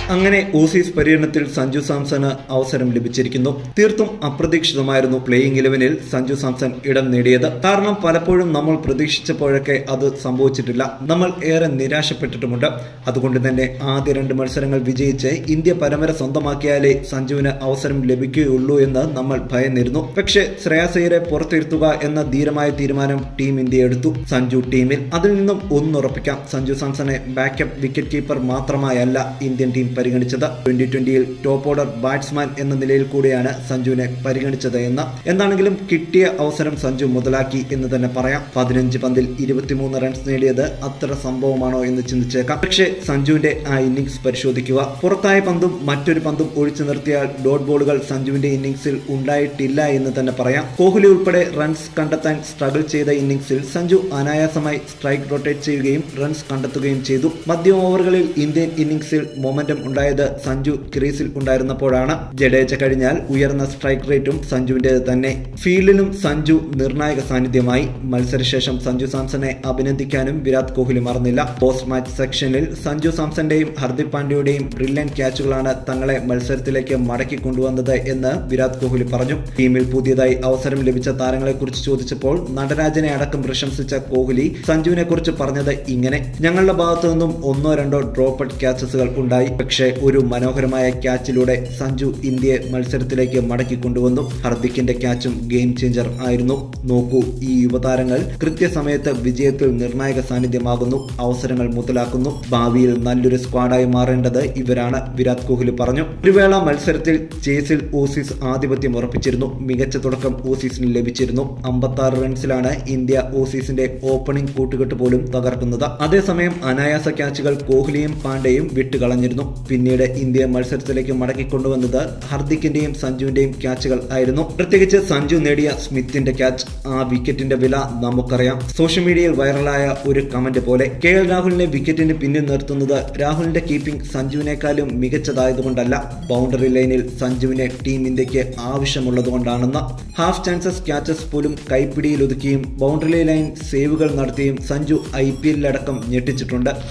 അങ്ങനെ Aussies പര്യടനത്തിൽ Sanju Samson അവസരം ലഭിച്ചിരിക്കുന്നു തീർത്തും അപ്രതീക്ഷിതമായിരുന്നു പ്ലേയിങ് ഇലവനിൽ സഞ്ജു സാംസൺ ഇടം നേടിയത് കാരണം പലപ്പോഴും നമ്മൾ പ്രതീക്ഷിച്ചപ്പോഴൊക്കെ അത് സംഭവിച്ചിട്ടില്ല നമ്മൾ ഏറെ നിരാശപ്പെട്ടിട്ടുമുണ്ട് അതുകൊണ്ട് തന്നെ ആദ്യ രണ്ട് മത്സരങ്ങൾ വിജയിച്ച് ഇന്ത്യ പരമ്പര സ്വന്തമാക്കിയാലേ സഞ്ജുവിന് അവസരം ലഭിക്കുകയുള്ളൂ എന്ന് നമ്മൾ ഭയന്നിരുന്നു പക്ഷേ ശ്രേയാസയ്യരെ പുറത്തിരുത്തുക എന്ന ധീരമായ തീരുമാനം ടീം ഇന്ത്യ എടുത്തു സഞ്ജു ടീമിൽ അതിൽ നിന്നും ഒന്നുറപ്പിക്കാം സഞ്ജു സാംസണെ ബാക്കപ്പ് വിക്കറ്റ് കീപ്പർ മാത്രമായല്ല ഇന്ത്യൻ ടീം പരിഗണിച്ചത് ട്വന്റി ട്വന്റിയിൽ ടോപ്പ് ഓർഡർ ബാറ്റ്സ്മാൻ എന്ന നിലയിൽ കൂടിയാണ് സഞ്ജുവിനെ പരിഗണിച്ചത് എന്ന് എന്താണെങ്കിലും കിട്ടിയ അവസരം സഞ്ജു മുതലാക്കി എന്ന് തന്നെ പറയാം പതിനഞ്ച് പന്തിൽ ഇരുപത്തിമൂന്ന് റൺസ് നേടിയത് അത്ര സംഭവമാണോ എന്ന് ചിന്തിച്ചേക്കാം പക്ഷേ സഞ്ജുവിന്റെ ആ ഇന്നിംഗ്സ് പരിശോധിക്കുക പുറത്തായ പന്തും മറ്റൊരു പന്തും ഒഴിച്ചു നിർത്തിയാൽ ഡോട്ട് ബോളുകൾ സഞ്ജുവിന്റെ ഇന്നിംഗ്സിൽ ഉണ്ടായിട്ടില്ല എന്ന് തന്നെ പറയാം കോഹ്ലി ഉൾപ്പെടെ റൺസ് കണ്ടെത്താൻ സ്ട്രഗിൾ ചെയ്ത ഇന്നിംഗ്സിൽ സഞ്ജു അനായാസമായി സ്ട്രൈക്ക് റൊട്ടേറ്റ് ചെയ്യുകയും റൺസ് കണ്ടെത്തുകയും ചെയ്തു മധ്യ ഓവറുകളിൽ ഇന്ത്യൻ ഇന്നിംഗ്സിൽ മൊമെന്റം ഉണ്ടായത് സഞ്ജു ക്രീസിൽ ഉണ്ടായിരുന്നപ്പോഴാണ് ജഡേജ കഴിഞ്ഞാൽ ഉയർന്ന സ്ട്രൈക്ക് റേറ്റും സഞ്ജുവിൻ്റെത് തന്നെ ഫീൽഡിലും സഞ്ജു നിർണായക സാന്നിധ്യമായി മത്സരശേഷം സഞ്ജു സാംസനെ അഭിനന്ദിക്കാനും വിരാട് കോഹ്ലി മറന്നില്ല പോസ്റ്റ് മാച്ച് സെക്ഷനിൽ സഞ്ജു സാംസന്റെയും ഹർദിക് പാണ്ഡ്യയുടെയും ബ്രില്യൻ ക്യാച്ചുകളാണ് തങ്ങളെ മത്സരത്തിലേക്ക് മടക്കി കൊണ്ടുവന്നത് എന്ന് വിരാട് കോഹ്ലി പറഞ്ഞു ടീമിൽ പുതിയതായി അവസരം ലഭിച്ച താരങ്ങളെക്കുറിച്ച് ചോദിച്ചപ്പോൾ നടരാജനെ അടക്കം പ്രശംസിച്ച കോഹ്ലി സഞ്ജുവിനെ കുറിച്ച് പറഞ്ഞത് ഇങ്ങനെ ഞങ്ങളുടെ ഭാഗത്തു നിന്നും ഒന്നോ രണ്ടോ ഡ്രോപ്പഡ് ക്യാച്ചസുകൾ ഉണ്ടായി പക്ഷേ ഒരു മനോഹരമായ ക്യാച്ചിലൂടെ സഞ്ജു ഇന്ത്യയെ മത്സരത്തിലേക്ക് മടക്കി കൊണ്ടുവന്നു ഹർദിക്കിന്റെ ക്യാച്ചും ഗെയിം ചേഞ്ചർ ആയിരുന്നു നോക്കൂ ഈ യുവതാരങ്ങൾ കൃത്യസമയത്ത് വിജയത്തിൽ നിർണായക സാന്നിധ്യമാകുന്നു അവസരങ്ങൾ മുതലാക്കുന്നു ഭാവിയിൽ നല്ലൊരു സ്ക്വാഡായി മാറേണ്ടത് ഇവരാണ് വിരാട് കോഹ്ലി പറഞ്ഞു ഒരു വേള മത്സരത്തിൽ ചേസിൽ ഓസീസ് ആധിപത്യം ഉറപ്പിച്ചിരുന്നു മികച്ച തുടക്കം ഓസീസിന് ലഭിച്ചിരുന്നു അമ്പത്തി ആറ് റൺസിലാണ് ഇന്ത്യ ഓസീസിന്റെ ഓപ്പണിംഗ് കൂട്ടുകെട്ട് പോലും തകർക്കുന്നത് അതേസമയം അനായാസ ക്യാച്ചുകൾ കോഹ്ലിയും പാണ്ഡെയും വിട്ടുകളഞ്ഞിരുന്നു പിന്നീട് ഇന്ത്യ മത്സരത്തിലേക്ക് മടക്കിക്കൊണ്ടുവന്നത് ഹർദിക്കിന്റെയും സഞ്ജുവിന്റെയും ക്യാച്ചുകൾ ആയിരുന്നു പ്രത്യേകിച്ച് സഞ്ജു നേടിയ സ്മിത്തിന്റെ ക്യാച്ച് ആ വിക്കറ്റിന്റെ വില നമുക്കറിയാം സോഷ്യൽ മീഡിയയിൽ വൈറലായ ഒരു കമന്റ് പോലെ കെ എൽ രാഹുലിനെ വിക്കറ്റിന് പിന്നിൽ നിർത്തുന്നത് രാഹുലിന്റെ കീപ്പിംഗ് സഞ്ജുവിനേക്കാളും മികച്ചതായതുകൊണ്ടല്ല ബൗണ്ടറി ലൈനിൽ സഞ്ജുവിനെ ടീം ഇന്ത്യക്ക് ആവശ്യമുള്ളതുകൊണ്ടാണെന്ന് ഹാഫ് ചാൻസസ് ക്യാച്ചസ് പോലും കൈപ്പിടിയിൽ ഒതുക്കിയും ബൗണ്ടറി ലൈൻ സേവുകൾ നടത്തിയും സഞ്ജു ഐ പി എല്ലിലടക്കം ഞെട്ടിച്ചിട്ടുണ്ട്